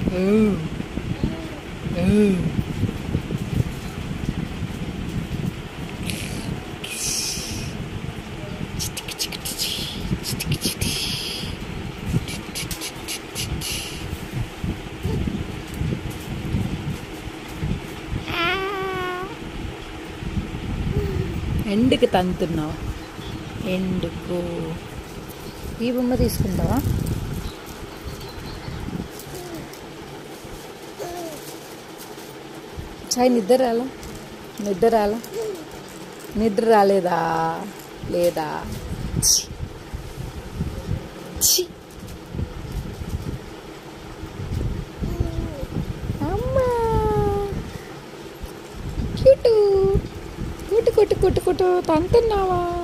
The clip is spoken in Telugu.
ఎండుకు తంతున్నావు ఎందుకు ఈ బొమ్మ తీసుకుంటావా సాయి నిద్ర రాలా నిద్ర రాలా నిద్ర రాలేదా లేదా ఛీ. ఛీ. అమ్మా క్యూటు కుట్టు కుట్టు కుట్టు కుట్టు తంతున్నావా